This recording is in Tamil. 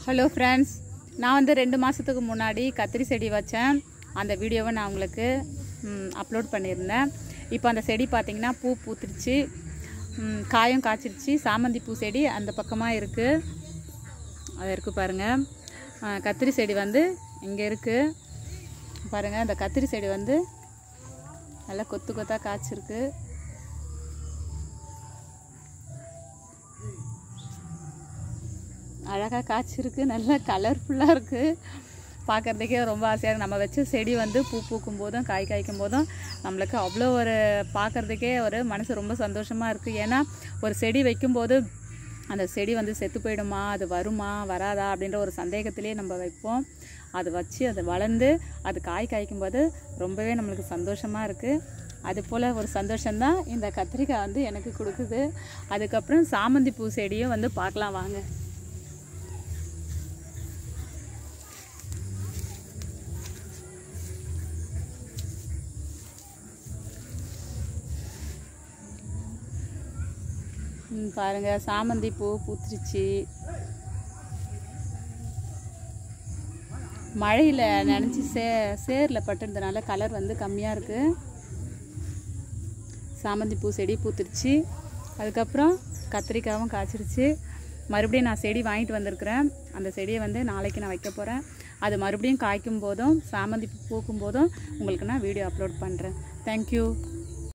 ஹலோ ஃப்ரெண்ட்ஸ் நான் வந்து ரெண்டு மாதத்துக்கு முன்னாடி கத்திரி செடி வச்சேன் அந்த வீடியோவை நான் உங்களுக்கு அப்லோட் பண்ணியிருந்தேன் இப்போ அந்த செடி பார்த்திங்கன்னா பூ பூத்துருச்சு ம், காயும் காய்ச்சிருச்சு சாமந்தி பூ செடி அந்த பக்கமாக இருக்குது அது இருக்குது பாருங்கள் அஹ், கத்திரி செடி வந்து இங்கே இருக்குது பாருங்கள் அந்த கத்திரி செடி வந்து நல்லா கொத்து கொத்தாக காய்ச்சிருக்கு அழகாக காய்ச்சிருக்கு நல்லா கலர்ஃபுல்லாக இருக்குது பார்க்குறதுக்கே ரொம்ப ஆசையாக இருக்குது நம்ம வச்ச செடி வந்து பூ பூக்கும் போதும் காய் காய்க்கும் போதும் நம்மளுக்கு அவ்வளோ ஒரு பார்க்குறதுக்கே ஒரு மனசு ரொம்ப சந்தோஷமாக இருக்குது ஏன்னா ஒரு செடி வைக்கும்போது அந்த செடி வந்து செத்து போயிடுமா அது வருமா வராதா அப்படின்ற ஒரு சந்தேகத்திலே நம்ம வைப்போம் அது வச்சு அது வளர்ந்து அது காய் காய்க்கும் போது ரொம்பவே நம்மளுக்கு சந்தோஷமாக இருக்குது அது போல் ஒரு சந்தோஷம்தான் இந்த கத்திரிக்காய் வந்து எனக்கு கொடுக்குது அதுக்கப்புறம் சாமந்தி பூ செடியும் வந்து பார்க்கலாம் வாங்க ம், பாருங்க சாமந்தி பூ பூத்துருச்சு மழையில் நனைஞ்சி சே சேரில் பட்டுறதுனால கலர் வந்து கம்மியாக இருக்குது சாமந்தி பூ செடி பூத்துருச்சு அதுக்கப்புறம் கத்திரிக்காவும் காய்ச்சிருச்சு மறுபடியும் நான் செடி வாங்கிட்டு வந்திருக்கிறேன் அந்த செடியை வந்து நாளைக்கு நான் வைக்க போகிறேன் அது மறுபடியும் காய்க்கும் போதும் சாமந்தி பூ பூக்கும் போதும் உங்களுக்கு நான் வீடியோ அப்லோட் பண்ணுறேன் தேங்க்யூ